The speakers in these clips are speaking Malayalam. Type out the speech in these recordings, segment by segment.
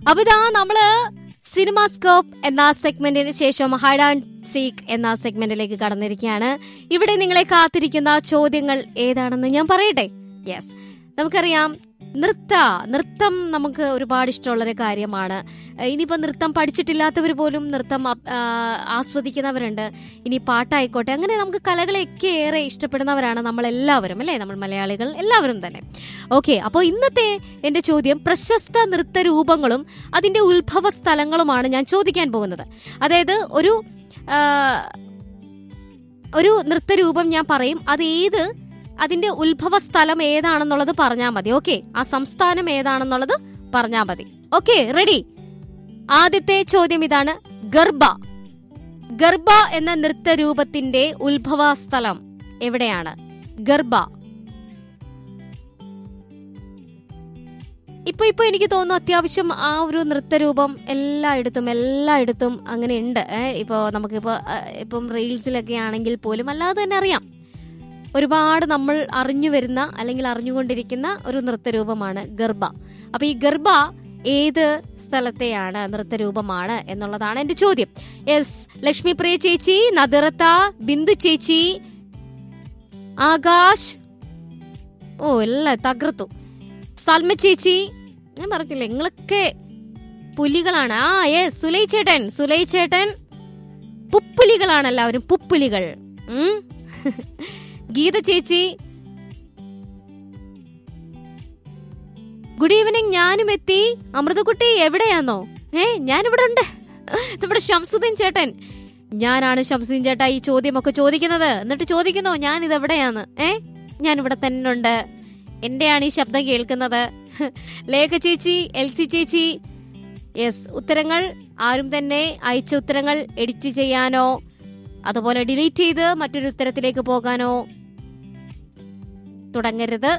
അപ്പൊ ഇതാ നമ്മള് സിനിമ സ്കോപ്പ് എന്ന സെഗ്മെന്റിന് ശേഷം ഹൈഡ് ആൻഡ് സീക്ക് എന്ന സെഗ്മെന്റിലേക്ക് കടന്നിരിക്കുകയാണ് ഇവിടെ നിങ്ങളെ കാത്തിരിക്കുന്ന ചോദ്യങ്ങൾ ഏതാണെന്ന് ഞാൻ പറയട്ടെ യെസ് നമുക്കറിയാം നൃത്ത നൃത്തം നമുക്ക് ഒരുപാട് ഇഷ്ടമുള്ളൊരു കാര്യമാണ് ഇനിയിപ്പോൾ നൃത്തം പഠിച്ചിട്ടില്ലാത്തവർ പോലും നൃത്തം അപ്- ആ, ആസ്വദിക്കുന്നവരുണ്ട് ഇനി പാട്ടായിക്കോട്ടെ അങ്ങനെ നമുക്ക് കലകളെയൊക്കെ ഏറെ ഇഷ്ടപ്പെടുന്നവരാണ് നമ്മളെല്ലാവരും അല്ലേ നമ്മൾ മലയാളികൾ എല്ലാവരും തന്നെ ഓക്കെ അപ്പോൾ ഇന്നത്തെ എൻ്റെ ചോദ്യം പ്രശസ്ത നൃത്ത രൂപങ്ങളും അതിൻ്റെ ഉത്ഭവ സ്ഥലങ്ങളുമാണ് ഞാൻ ചോദിക്കാൻ പോകുന്നത് അതായത് ഒരു ആ, ഒരു നൃത്തരൂപം ഞാൻ പറയും അത് ഏത് അതിന്റെ ഉത്ഭവ സ്ഥലം ഏതാണെന്നുള്ളത് പറഞ്ഞാൽ മതി ഓക്കെ ആ സംസ്ഥാനം ഏതാണെന്നുള്ളത് പറഞ്ഞാൽ മതി ഓക്കെ റെഡി ആദ്യത്തെ ചോദ്യം ഇതാണ് ഗർഭ ഗർഭ എന്ന നൃത്തരൂപത്തിന്റെ ഉത്ഭവ സ്ഥലം എവിടെയാണ് ഗർഭ ഇപ്പൊ ഇപ്പൊ എനിക്ക് തോന്നുന്നു അത്യാവശ്യം ആ ഒരു നൃത്തരൂപം എല്ലായിടത്തും എല്ലായിടത്തും അങ്ങനെ ഉണ്ട് ഏഹ് ഇപ്പോ നമുക്കിപ്പോ ഏഹ്, ഇപ്പം റീൽസിലൊക്കെ ആണെങ്കിൽ പോലും അല്ലാതെ തന്നെ അറിയാം ഒരുപാട് നമ്മൾ അറിഞ്ഞു വരുന്ന അല്ലെങ്കിൽ അറിഞ്ഞുകൊണ്ടിരിക്കുന്ന ഒരു നൃത്തരൂപമാണ് ഗർഭ അപ്പൊ ഈ ഗർഭ ഏത് സ്ഥലത്തെയാണ് നൃത്തരൂപമാണ് എന്നുള്ളതാണ് എന്റെ ചോദ്യം യെസ് ലക്ഷ്മി പ്രിയ ചേച്ചി നദിറത്ത ബിന്ദു ചേച്ചി ആകാശ് ഓ എല്ലാം തകർത്തു സൽമ ചേച്ചി ഞാൻ പറഞ്ഞില്ലേ നിങ്ങളൊക്കെ പുലികളാണ് ആ യെസ് സുലൈ ചേട്ടൻ സുലൈ ചേട്ടൻ പുപ്പുലികളാണ് എല്ലാവരും പുപ്പുലികൾ ഉം. ഗീത ചേച്ചി ഗുഡ് ഈവനിങ് ഞാനും എത്തി അമൃതകുട്ടി എവിടെയാന്നോ ഏ ഞാനിവിടെ ഉണ്ട് നമ്മുടെ ഷംസുദ്ദീൻ ചേട്ടൻ ഞാനാണ് ഷംസുദ്ദീൻ ചേട്ടാ ഈ ചോദ്യമൊക്കെ ചോദിക്കുന്നത് എന്നിട്ട് ചോദിക്കുന്നോ ഞാൻ ഇത് എവിടെയാന്ന് ഏ ഞാൻ ഇവിടെ തന്നെ ഉണ്ട് എന്റെയാണ് ഈ ശബ്ദം കേൾക്കുന്നത് ലേഖ ചേച്ചി എൽസി ചേച്ചി യെസ് ഉത്തരങ്ങൾ ആരും തന്നെ അയച്ച ഉത്തരങ്ങൾ എഡിറ്റ് ചെയ്യാനോ അതുപോലെ ഡിലീറ്റ് ചെയ്ത് മറ്റൊരു ഉത്തരത്തിലേക്ക് പോകാനോ തുടങ്ങരുത്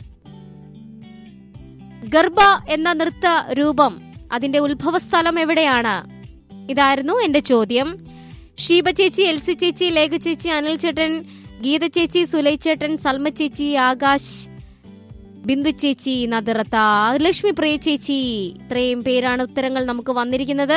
ഗർഭ എന്ന നൃത്ത രൂപം അതിന്റെ ഉത്ഭവ സ്ഥലം എവിടെയാണ് ഇതായിരുന്നു എന്റെ ചോദ്യം ഷീബ ചേച്ചി എൽസി ചേച്ചി ലേഖ ചേച്ചി അനിൽ ചേട്ടൻ ഗീത ചേച്ചി സുലൈ ചേട്ടൻ സൽമ ചേച്ചി ആകാശ് ബിന്ദു ചേച്ചി നദിറത്ത ലക്ഷ്മി പ്രിയ ചേച്ചി ഇത്രയും പേരാണ് ഉത്തരങ്ങൾ നമുക്ക് വന്നിരിക്കുന്നത്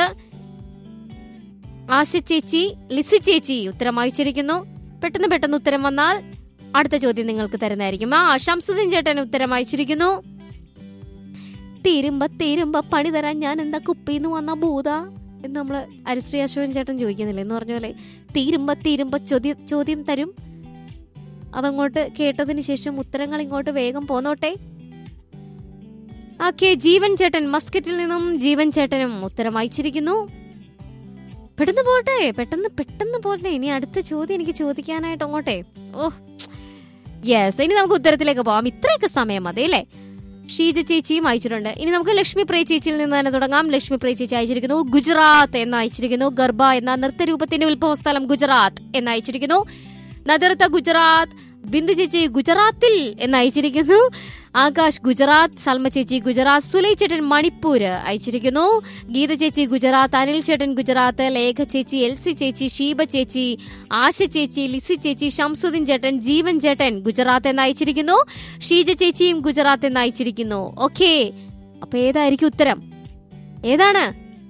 ആശ ചേച്ചി ലിസി ചേച്ചി ഉത്തരം അയച്ചിരിക്കുന്നു പെട്ടെന്ന് പെട്ടെന്ന് ഉത്തരം വന്നാൽ അടുത്ത ചോദ്യം നിങ്ങൾക്ക് തരുന്നതായിരിക്കും ആ ഷംസുദ്ദീൻ ചേട്ടൻ ഉത്തരം അയച്ചിരിക്കുന്നു തീരുമ്പ തീരുമ്പ പണി തരാൻ ഞാൻ എന്താ കുപ്പിന്ന് വന്ന ഭൂത എന്ന് നമ്മള് അരിശ്രീ അശോകൻ ചേട്ടൻ ചോദിക്കുന്നില്ല എന്ന് പറഞ്ഞ പോലെ തീരുമ്പ തീരുമ്പ ചോദ്യം ചോദ്യം തരും അതങ്ങോട്ട് കേട്ടതിന് ശേഷം ഉത്തരങ്ങൾ ഇങ്ങോട്ട് വേഗം പോന്നോട്ടെ ഓക്കെ ജീവൻ ചേട്ടൻ മസ്കറ്റിൽ നിന്നും ജീവൻ ചേട്ടനും ഉത്തരം അയച്ചിരിക്കുന്നു പെട്ടെന്ന് പോട്ടെ പെട്ടെന്ന് പെട്ടെന്ന് പോട്ടെ ഇനി അടുത്ത ചോദ്യം എനിക്ക് ചോദിക്കാനായിട്ട് അങ്ങോട്ടെ ഓ യെസ് ഇനി നമുക്ക് ഉത്തരത്തിലേക്ക് പോവാം ഇത്രയൊക്കെ സമയം മതി അല്ലേ ഷീജ ചേച്ചിയും അയച്ചിട്ടുണ്ട് ഇനി നമുക്ക് ലക്ഷ്മി പ്രിയ ചേച്ചിയിൽ നിന്ന് തന്നെ തുടങ്ങാം ലക്ഷ്മി പ്രിയ ചേച്ചി അയച്ചിരിക്കുന്നു ഗുജറാത്ത് എന്ന് അയച്ചിരിക്കുന്നു ഗർഭ എന്ന നൃത്തരൂപത്തിന്റെ ഉത്ഭവ സ്ഥലം ഗുജറാത്ത് എന്ന് അയച്ചിരിക്കുന്നു നദിർത്ത ഗുജറാത്ത് ബിന്ദു ചേച്ചി ഗുജറാത്തിൽ എന്ന് അയച്ചിരിക്കുന്നു ആകാശ് ഗുജറാത്ത് സൽമ ചേച്ചി ഗുജറാത്ത് സുലൈ ചേട്ടൻ മണിപ്പൂർ അയച്ചിരിക്കുന്നു ഗീത ചേച്ചി ഗുജറാത്ത് അനിൽ ചേട്ടൻ ഗുജറാത്ത് ലേഖ ചേച്ചി എൽസി ചേച്ചി ഷീബ ചേച്ചി ആശ ചേച്ചി ലിസി ചേച്ചി ഷംസുദ്ദീൻ ചേട്ടൻ ജീവൻ ചേട്ടൻ ഗുജറാത്ത് എന്ന് അയച്ചിരിക്കുന്നു ഷീജ ചേച്ചിയും ഗുജറാത്ത് എന്ന് അയച്ചിരിക്കുന്നു ഓക്കെ അപ്പൊ ഏതായിരിക്കും ഉത്തരം ഏതാണ്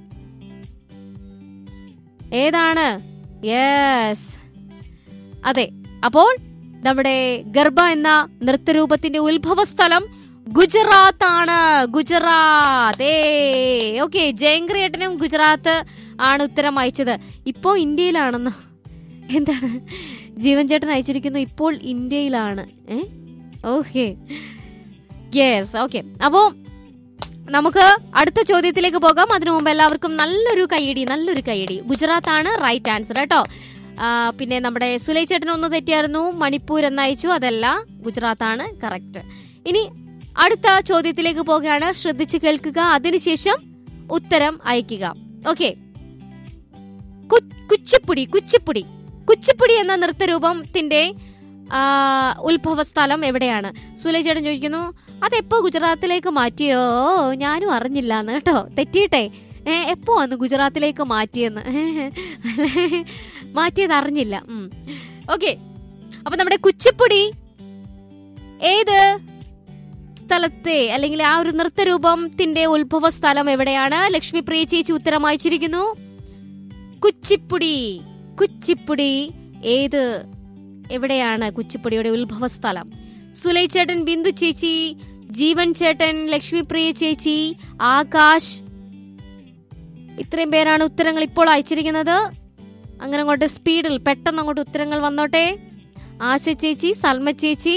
ഏതാണ് യെസ് അതെ അപ്പോൾ നമ്മുടെ ഗർഭ എന്ന നൃത്തരൂപത്തിന്റെ ഉത്ഭവ സ്ഥലം ഗുജറാത്ത് ആണ് ഗുജറാത്ത് ഏ ഓക്കെ ജയങ്ക്രിയേട്ടനും ഗുജറാത്ത് ആണ് ഉത്തരം അയച്ചത് ഇപ്പോ ഇന്ത്യയിലാണെന്നോ എന്താണ് ജീവൻ ചേട്ടൻ അയച്ചിരിക്കുന്നു ഇപ്പോൾ ഇന്ത്യയിലാണ് ഏ ഓക്കെ യെസ് ഓക്കെ അപ്പോ നമുക്ക് അടുത്ത ചോദ്യത്തിലേക്ക് പോകാം അതിനു മുമ്പ് എല്ലാവർക്കും നല്ലൊരു കൈയടി നല്ലൊരു കൈയടി ഗുജറാത്ത് ആണ് റൈറ്റ് ആൻസർ കേട്ടോ ആ, പിന്നെ നമ്മുടെ സുലൈ ചേട്ടൻ ഒന്ന് തെറ്റിയായിരുന്നു മണിപ്പൂർ എന്ന് അയച്ചു അതല്ല ഗുജറാത്ത് ആണ് കറക്റ്റ് ഇനി അടുത്ത ചോദ്യത്തിലേക്ക് പോകുകയാണ് ശ്രദ്ധിച്ചു കേൾക്കുക അതിനുശേഷം ഉത്തരം അയക്കുക ഓക്കെ കുച്ചിപ്പുടി കുച്ചിപ്പുടി കുച്ചിപ്പുടി എന്ന നൃത്തരൂപത്തിന്റെ ആ, ഉത്ഭവ സ്ഥലം എവിടെയാണ് സുലൈ ചേട്ടൻ ചോദിക്കുന്നു അതെപ്പോ ഗുജറാത്തിലേക്ക് മാറ്റിയോ ഞാനും അറിഞ്ഞില്ല എന്ന് കേട്ടോ തെറ്റിയിട്ടെ ഏ എപ്പോ വന്ന് ഗുജറാത്തിലേക്ക് മാറ്റിയെന്ന് മാറ്റിയത് അറിഞ്ഞില്ല ഓക്കെ അപ്പൊ നമ്മുടെ കുച്ചിപ്പുടി ഏത് സ്ഥലത്തെ അല്ലെങ്കിൽ ആ ഒരു നൃത്തരൂപത്തിന്റെ ഉത്ഭവ സ്ഥലം എവിടെയാണ് ലക്ഷ്മി പ്രിയ ചേച്ചി ഉത്തരം അയച്ചിരിക്കുന്നു കുച്ചിപ്പുടി കുച്ചിപ്പുടി ഏത് എവിടെയാണ് കുച്ചിപ്പുടിയുടെ ഉത്ഭവ സ്ഥലം സുലൈ ചേട്ടൻ ബിന്ദു ചേച്ചി ജീവൻ ചേട്ടൻ ലക്ഷ്മി പ്രിയ ചേച്ചി ആകാശ് ഇത്രയും പേരാണ് ഉത്തരങ്ങൾ ഇപ്പോൾ അയച്ചിരിക്കുന്നത് അങ്ങനെ അങ്ങോട്ട് സ്പീഡിൽ പെട്ടെന്ന് അങ്ങോട്ട് ഉത്തരങ്ങൾ വന്നോട്ടെ ആശ ചേച്ചി സൽമ ചേച്ചി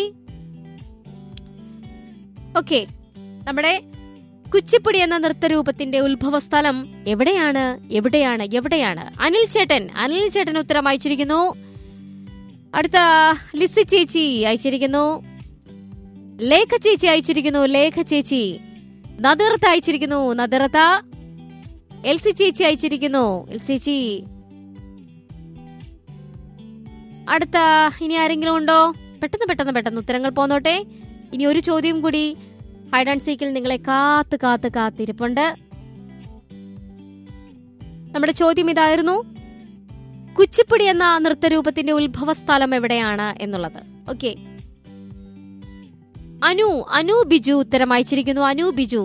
ഓക്കെ നമ്മുടെ കുച്ചിപ്പുടി എന്ന നൃത്തരൂപത്തിന്റെ ഉത്ഭവ സ്ഥലം എവിടെയാണ് എവിടെയാണ് എവിടെയാണ് അനിൽ ചേട്ടൻ അനിൽ ചേട്ടൻ ഉത്തരം അയച്ചിരിക്കുന്നു അടുത്ത ലിസി ചേച്ചി അയച്ചിരിക്കുന്നു ലേഖ ചേച്ചി അയച്ചിരിക്കുന്നു ലേഖ ചേച്ചി നദിർത്ത അയച്ചിരിക്കുന്നു നദിർത്ത എൽസി ചേച്ചി അയച്ചിരിക്കുന്നു എൽസി ചേച്ചി അടുത്ത ഇനി ആരെങ്കിലും ഉണ്ടോ പെട്ടെന്ന് പെട്ടെന്ന് പെട്ടെന്ന് ഉത്തരങ്ങൾ പോന്നോട്ടെ ഇനി ഒരു ചോദ്യം കൂടി ഹൈഡ് ആൻഡ് സീക്കിൽ നിങ്ങളെ കാത്ത് കാത്ത് കാത്തിരിപ്പുണ്ട് നമ്മുടെ ചോദ്യം ഇതായിരുന്നു കുച്ചിപ്പുടി എന്ന നൃത്തരൂപത്തിന്റെ ഉത്ഭവ സ്ഥലം എവിടെയാണ് എന്നുള്ളത് ഓക്കെ അനു അനു ബിജു ഉത്തരം അയച്ചിരിക്കുന്നു അനു ബിജു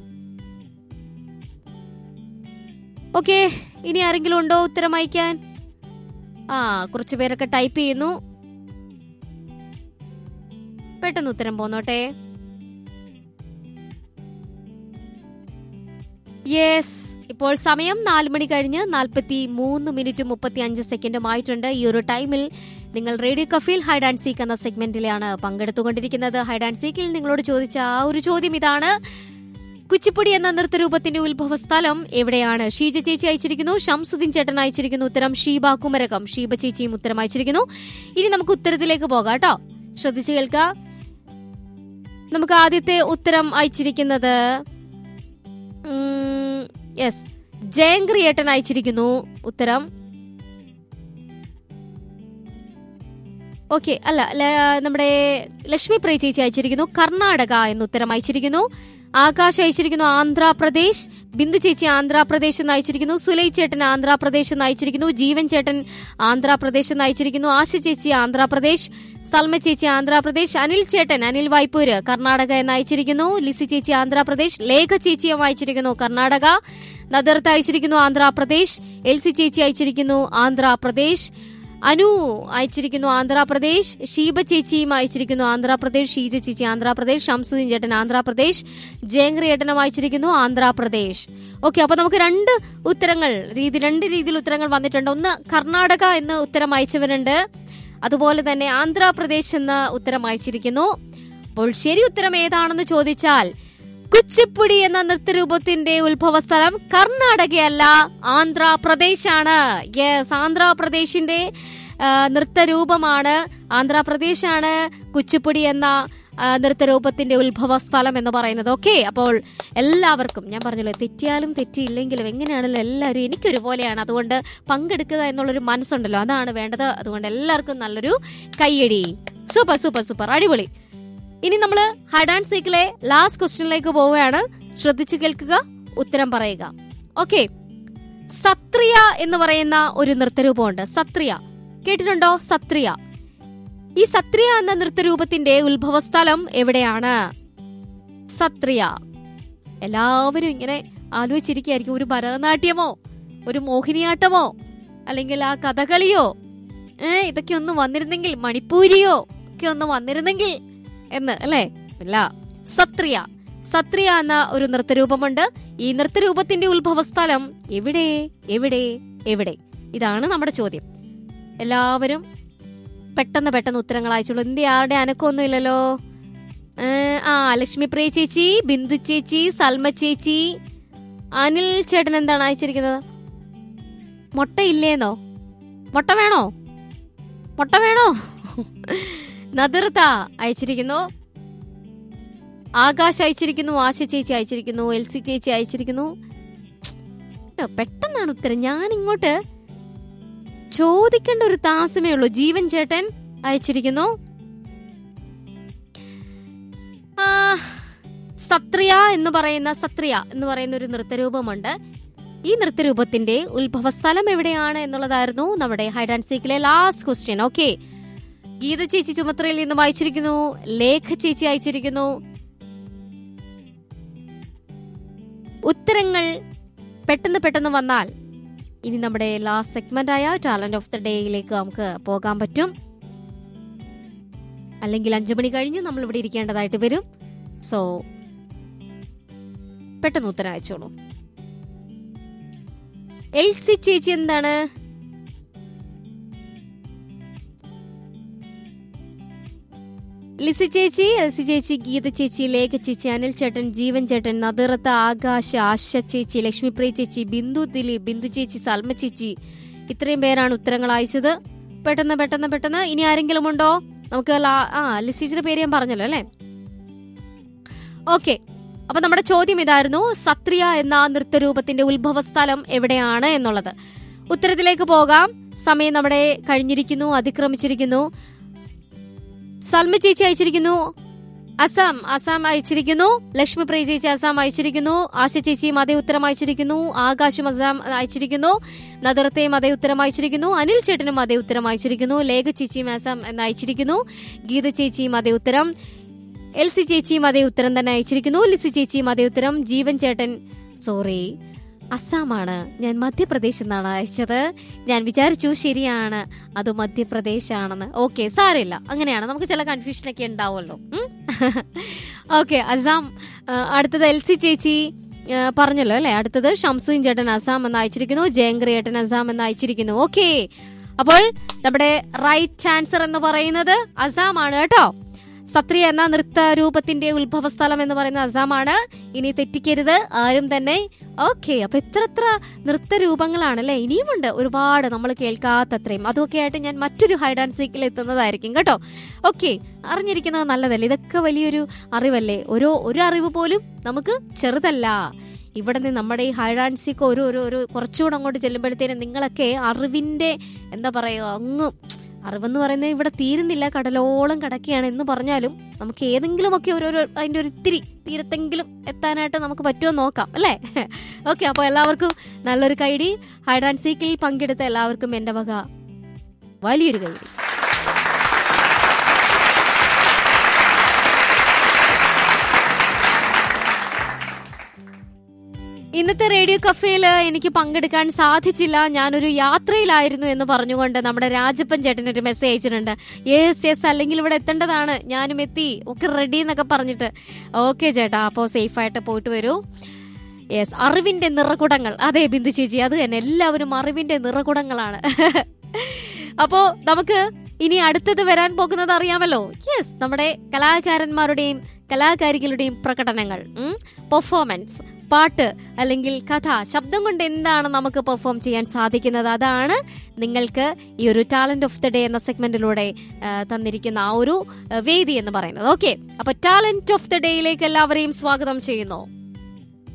ഓക്കെ ഇനി ആരെങ്കിലും ഉണ്ടോ ഉത്തരം അയക്കാൻ ആ കുറച്ചു പേരൊക്കെ ടൈപ്പ് ചെയ്യുന്നു പെട്ടെന്ന് ഉത്തരം പോന്നോട്ടെ യെസ് ഇപ്പോൾ സമയം നാല് മണി കഴിഞ്ഞ് നാൽപ്പത്തി മൂന്ന് മിനിറ്റ് മുപ്പത്തി അഞ്ച് സെക്കൻഡും ആയിട്ടുണ്ട് ഈ ഒരു ടൈമിൽ നിങ്ങൾ radio Kafeel hide and seek എന്ന സെഗ്മെന്റിലാണ് പങ്കെടുത്തുകൊണ്ടിരിക്കുന്നത് ഹൈഡ് ആൻഡ് സീക്കിൽ നിങ്ങളോട് ചോദിച്ച ആ ഒരു ചോദ്യം ഇതാണ് കുച്ചിപ്പുടി എന്ന നൃത്തരൂപത്തിന്റെ ഉത്ഭവ സ്ഥലം എവിടെയാണ് ഷീജ ചേച്ചി അയച്ചിരിക്കുന്നു ഷംസുദ്ദീൻ ചേട്ടൻ അയച്ചിരിക്കുന്നു ഉത്തരം ഷീബ കുമരകം ഷീബ ചേച്ചിയും ഉത്തരം അയച്ചിരിക്കുന്നു ഇനി നമുക്ക് ഉത്തരത്തിലേക്ക് പോകാം കേട്ടോ ശ്രദ്ധിച്ചു കേൾക്ക നമുക്ക് ആദ്യത്തെ ഉത്തരം അയച്ചിരിക്കുന്നത് യെസ് ജയങ്ക്രിയേട്ടൻ അയച്ചിരിക്കുന്നു ഉത്തരം ഓക്കെ അല്ല ല- നമ്മുടെ ലക്ഷ്മി പ്രിയ ചേച്ചി അയച്ചിരിക്കുന്നു കർണാടക എന്ന് ഉത്തരം അയച്ചിരിക്കുന്നു ആകാശ് അയച്ചിരിക്കുന്നു ആന്ധ്രാപ്രദേശ് ബിന്ദു ചേച്ചി ആന്ധ്രാപ്രദേശ് എന്ന് അയച്ചിരിക്കുന്നു സുലൈ ചേട്ടൻ ആന്ധ്രാപ്രദേശ് എന്ന് അയച്ചിരിക്കുന്നു ജീവൻ ചേട്ടൻ ആന്ധ്രാപ്രദേശ് എന്ന് അയച്ചിരിക്കുന്നു ആശ ചേച്ചി ആന്ധ്രാപ്രദേശ് സൽമ ചേച്ചി ആന്ധ്രാപ്രദേശ് അനിൽ ചേട്ടൻ അനിൽ വായ്പൂര് കർണാടക എന്ന് അയച്ചിരിക്കുന്നു ലിസി ചേച്ചി ആന്ധ്രാപ്രദേശ് ലേഖ ചേച്ചിയും അയച്ചിരിക്കുന്നു കർണാടക നദർത്ത് അയച്ചിരിക്കുന്നു ആന്ധ്രാപ്രദേശ് എൽസി ചേച്ചി അയച്ചിരിക്കുന്നു ആന്ധ്രാപ്രദേശ് അനു അയച്ചിരിക്കുന്നു ആന്ധ്രാപ്രദേശ് ഷീബ ചേച്ചിയും അയച്ചിരിക്കുന്നു ആന്ധ്രാപ്രദേശ് ഷീജ ചേച്ചി ആന്ധ്രാപ്രദേശ് ഷംസുദ്ദീൻ ചേട്ടൻ ആന്ധ്രാപ്രദേശ് ജയങ്ക്രി ഏട്ടനും അയച്ചിരിക്കുന്നു ആന്ധ്രാപ്രദേശ് ഓക്കെ അപ്പൊ നമുക്ക് രണ്ട് ഉത്തരങ്ങൾ രീതി രണ്ട് രീതിയിൽ ഉത്തരങ്ങൾ വന്നിട്ടുണ്ട് ഒന്ന് കർണാടക എന്ന് ഉത്തരം അയച്ചവരുണ്ട് അതുപോലെ തന്നെ ആന്ധ്രാപ്രദേശ് എന്ന് ഉത്തരം അയച്ചിരിക്കുന്നു അപ്പോൾ ശരി ഉത്തരം ഏതാണെന്ന് ചോദിച്ചാൽ കുച്ചിപ്പുടി എന്ന നൃത്തരൂപത്തിന്റെ ഉത്ഭവ സ്ഥലം കർണാടകയല്ല ആന്ധ്രാപ്രദേശാണ് യെസ് ആന്ധ്രാപ്രദേശിന്റെ ആ, നൃത്തരൂപമാണ് ആന്ധ്രാപ്രദേശാണ് കുച്ചിപ്പുടി എന്ന ആ, നൃത്തരൂപത്തിന്റെ ഉത്ഭവ സ്ഥലം എന്ന് പറയുന്നത് ഓക്കെ അപ്പോൾ എല്ലാവർക്കും ഞാൻ പറഞ്ഞല്ലോ തെറ്റിയാലും തെറ്റിയില്ലെങ്കിലും എങ്ങനെയാണല്ലോ എല്ലാവരും എനിക്കൊരുപോലെയാണ് അതുകൊണ്ട് പങ്കെടുക്കുക എന്നുള്ളൊരു മനസ്സുണ്ടല്ലോ അതാണ് വേണ്ടത് അതുകൊണ്ട് എല്ലാവർക്കും നല്ലൊരു കയ്യടി സൂപ്പർ സൂപ്പർ സൂപ്പർ അടിപൊളി ഇനി നമ്മൾ ഹൈഡ് ആൻഡ് സീക്കിലെ ലാസ്റ്റ് ക്വസ്റ്റ്യനിലേക്ക് പോവുകയാണ് ശ്രദ്ധിച്ചു കേൾക്കുക ഉത്തരം പറയുക ഓക്കെ സത്രിയ എന്ന് പറയുന്ന ഒരു നൃത്തരൂപമുണ്ട് സത്രിയ കേട്ടിട്ടുണ്ടോ സത്രിയ ഈ സത്രിയ എന്ന നൃത്തരൂപത്തിന്റെ ഉത്ഭവസ്ഥലം എവിടെയാണ് സത്രിയ എല്ലാവരും ഇങ്ങനെ ആലോചിച്ചിരിക്കുകയായിരിക്കും ഒരു ഭരതനാട്യമോ ഒരു മോഹിനിയാട്ടമോ അല്ലെങ്കിൽ ആ കഥകളിയോ ഏ ഇതൊക്കെ ഒന്ന് വന്നിരുന്നെങ്കിൽ മണിപ്പൂരിയോ ഒക്കെ ഒന്ന് വന്നിരുന്നെങ്കിൽ എന്ന് അല്ലേ ഇല്ല സത്രിയ സത്രിയ എന്ന ഒരു നൃത്തരൂപമുണ്ട് ഈ നൃത്തരൂപത്തിന്റെ ഉത്ഭവസ്ഥലം എവിടെ എവിടെ എവിടെ ഇതാണ് നമ്മുടെ ചോദ്യം എല്ലാവരും പെട്ടെന്ന് പെട്ടെന്ന് ഉത്തരങ്ങൾ അയച്ചോളൂ എന്ത് ആരുടെ അനക്കമൊന്നും ഇല്ലല്ലോ ഏ, ആ ലക്ഷ്മി പ്രിയ ചേച്ചി ബിന്ദു ചേച്ചി സൽമ ചേച്ചി അനിൽ ചേട്ടൻ എന്താണ് അയച്ചിരിക്കുന്നത് മുട്ട ഇല്ലേന്നോ മുട്ട വേണോ മുട്ട വേണോ നദിർത്ത അയച്ചിരിക്കുന്നു ആകാശ് അയച്ചിരിക്കുന്നു ആശ ചേച്ചി അയച്ചിരിക്കുന്നു എൽസി ചേച്ചി അയച്ചിരിക്കുന്നു ട്ടോ, പെട്ടെന്നാണ് ഉത്തരം ഞാൻ ഇങ്ങോട്ട് ചോദിക്കേണ്ട ഒരു താമസമേ ഉള്ളൂ ജീവൻ ചേട്ടൻ അയച്ചിരിക്കുന്നു ആ, സത്രിയ എന്ന് പറയുന്ന സത്രിയ എന്ന് പറയുന്ന ഒരു നൃത്തരൂപമുണ്ട് ഈ നൃത്തരൂപത്തിന്റെ ഉത്ഭവ സ്ഥലം എവിടെയാണ് എന്നുള്ളതായിരുന്നു നമ്മുടെ ഹൈഡ് ആൻഡ് സീക്കിലെ ലാസ്റ്റ് ക്വസ്റ്റ്യൻ ഓക്കെ ഗീത ചേച്ചി ചുമത്രയിൽ നിന്നും അയച്ചിരിക്കുന്നു ലേഖ ചേച്ചി അയച്ചിരിക്കുന്നു ഉത്തരങ്ങൾ പെട്ടെന്ന് പെട്ടെന്ന് വന്നാൽ ഇനി നമ്മുടെ ലാസ്റ്റ് സെഗ്മെന്റ് ആയ ടാലന്റ് ഓഫ് ദ ഡേയിലേക്ക് നമുക്ക് പോകാൻ പറ്റും അല്ലെങ്കിൽ അഞ്ചു മണി കഴിഞ്ഞ് നമ്മൾ ഇവിടെ ഇരിക്കേണ്ടതായിട്ട് വരും സോ പെട്ടെന്ന് ഉത്തരം അയച്ചോളൂ എൽസി ചേച്ചി എന്താണ് ലിസി ചേച്ചി എൽസി ചേച്ചി ഗീത ചേച്ചി ലേഖ ചേച്ചി അനിൽ ചേട്ടൻ ജീവൻ ചേട്ടൻ നദിറത്ത് ആകാശ ആശ ചേച്ചി ലക്ഷ്മിപ്രിയ ചേച്ചി ബിന്ദു ദിലീപ് ബിന്ദു ചേച്ചി സൽമ ചേച്ചി ഇത്രയും പേരാണ് ഉത്തരങ്ങൾ അയച്ചത് പെട്ടെന്ന് പെട്ടെന്ന് പെട്ടെന്ന് ഇനി ആരെങ്കിലും ഉണ്ടോ നമുക്ക് ലാ- ആ ലിസിച്ചിയുടെ പേര് ഞാൻ പറഞ്ഞല്ലോ അല്ലേ ഓക്കെ അപ്പൊ നമ്മുടെ ചോദ്യം ഇതായിരുന്നു സത്രിയ എന്ന നൃത്തരൂപത്തിന്റെ ഉത്ഭവസ്ഥലം എവിടെയാണ് എന്നുള്ളത് ഉത്തരത്തിലേക്ക് പോകാം സമയം നമ്മുടെ കഴിഞ്ഞിരിക്കുന്നു അതിക്രമിച്ചിരിക്കുന്നു സൽമ ചേച്ചി അയച്ചിരിക്കുന്നു അസം അസം അയച്ചിരിക്കുന്നു ലക്ഷ്മിപ്രിയ ചേച്ചി അസം അയച്ചിരിക്കുന്നു ആശ ചേച്ചിയും അതേ ഉത്തരം അയച്ചിരിക്കുന്നു ആകാശും അസം അയച്ചിരിക്കുന്നു നദർത്തയും അതേ ഉത്തരം അയച്ചിരിക്കുന്നു അനിൽ ചേട്ടനും അതേ ഉത്തരം അയച്ചിരിക്കുന്നു ലേഖ ചേച്ചിയും അസം എന്ന് അയച്ചിരിക്കുന്നു ഗീത ചേച്ചിയും അതേ ഉത്തരം എൽ സി ചേച്ചിയും അതേ ഉത്തരം തന്നെ അയച്ചിരിക്കുന്നു ലിസി ചേച്ചിയും അതേ ഉത്തരം ജീവൻ ചേട്ടൻ സോറി അസ്സാമാണ് ഞാൻ മധ്യപ്രദേശ് എന്നാണ് അയച്ചത് ഞാൻ വിചാരിച്ചു ശരിയാണ് അത് മധ്യപ്രദേശാണെന്ന് ഓക്കെ സാരമില്ല അങ്ങനെയാണ് നമുക്ക് ചില കൺഫ്യൂഷൻ ഒക്കെ ഉണ്ടാവുമല്ലോ ഓക്കെ അസാം ആ, അടുത്തത് എൽ സി ചേച്ചി ആ, പറഞ്ഞല്ലോ അല്ലെ അടുത്തത് ഷംസുൻ ചേട്ടൻ അസാം എന്ന് അയച്ചിരിക്കുന്നു ജയങ്കർ ചേട്ടൻ അസാം എന്ന് അയച്ചിരിക്കുന്നു ഓക്കെ അപ്പോൾ നമ്മുടെ റൈറ്റ് ആൻസർ എന്ന് പറയുന്നത് അസാം ആണ് കേട്ടോ സത്രിയ എന്ന നൃത്ത രൂപത്തിന്റെ ഉത്ഭവസ്ഥലം എന്ന് പറയുന്നത് അസാമാണ് ഇനി തെറ്റിക്കരുത് ആരും തന്നെ ഓക്കെ അപ്പൊ എത്ര എത്ര നൃത്ത രൂപങ്ങളാണല്ലേ ഇനിയുമുണ്ട് ഒരുപാട് നമ്മൾ കേൾക്കാത്തത്രയും അതൊക്കെ ആയിട്ട് ഞാൻ മറ്റൊരു ഹൈഡ് ആൻഡ് സീക്കിൽ എത്തുന്നതായിരിക്കും കേട്ടോ ഓക്കെ അറിഞ്ഞിരിക്കുന്നത് നല്ലതല്ലേ ഇതൊക്കെ വലിയൊരു അറിവല്ലേ ഓരോ ഒരു അറിവ് പോലും നമുക്ക് ചെറുതല്ല ഇവിടെ നിന്ന് നമ്മുടെ ഈ ഹൈഡ് ആൻഡ് സീക്ക് ഒരു ഒരു ഒരു കുറച്ചുകൂടെ അങ്ങോട്ട് ചെല്ലുമ്പോഴത്തേനും നിങ്ങളൊക്കെ അറിവിന്റെ എന്താ പറയുക അങ്ങ് അറിവെന്ന് പറയുന്നത് ഇവിടെ തീരുന്നില്ല കടലോളം കിടക്കുകയാണ് എന്ന് പറഞ്ഞാലും നമുക്ക് ഏതെങ്കിലുമൊക്കെ ഓരോരോ അതിന്റെ ഒരു ഇത്തിരി തീരത്തെങ്കിലും എത്താനായിട്ട് നമുക്ക് പറ്റുമോ നോക്കാം അല്ലേ ഓക്കെ അപ്പോൾ എല്ലാവർക്കും നല്ലൊരു കൈഡി ഹൈഡ് ആൻഡ് സീക്കിൽ പങ്കെടുത്ത എല്ലാവർക്കും എൻ്റെ വക വലിയൊരു കൈഡി ഇന്നത്തെ റേഡിയോ കഫേയിൽ എനിക്ക് പങ്കെടുക്കാൻ സാധിച്ചില്ല ഞാനൊരു യാത്രയിലായിരുന്നു എന്ന് പറഞ്ഞുകൊണ്ട് നമ്മുടെ രാജപ്പൻ ചേട്ടൻ ഒരു മെസ്സേജ് അയച്ചിട്ടുണ്ട് യെസ് യെസ് അല്ലെങ്കിൽ ഇവിടെ എത്തേണ്ടതാണ് ഞാനും എത്തി ഒക്കെ റെഡി എന്നൊക്കെ പറഞ്ഞിട്ട് ഓക്കെ ചേട്ടാ അപ്പോൾ സേഫായിട്ട് പോയിട്ട് വരൂ യെസ് അറിവിന്റെ നിറകുടങ്ങൾ അതെ ബിന്ദു ചേച്ചി അത് തന്നെ എല്ലാവരും അറിവിന്റെ നിറകുടങ്ങളാണ് അപ്പോ നമുക്ക് ഇനി അടുത്തത് വരാൻ പോകുന്നത് അറിയാമല്ലോ യെസ് നമ്മുടെ കലാകാരന്മാരുടെയും കലാകാരികളുടെയും പ്രകടനങ്ങൾ പെർഫോമൻസ് പാട്ട് അല്ലെങ്കിൽ കഥ ശബ്ദം കൊണ്ട് എന്താണ് നമുക്ക് പെർഫോം ചെയ്യാൻ സാധിക്കുന്നത് അതാണ് നിങ്ങൾക്ക് ഈ ഒരു ടാലന്റ് ഓഫ് ദി ഡേ എന്ന സെഗ്മെന്റിലൂടെ ആ, തന്നിരിക്കുന്ന ആ ഒരു ആ, വേദി എന്ന് പറയുന്നത് ഓക്കെ അപ്പൊ ടാലന്റ് ഓഫ് ദി ഡേയിലേക്ക് എല്ലാവരെയും സ്വാഗതം ചെയ്യുന്നു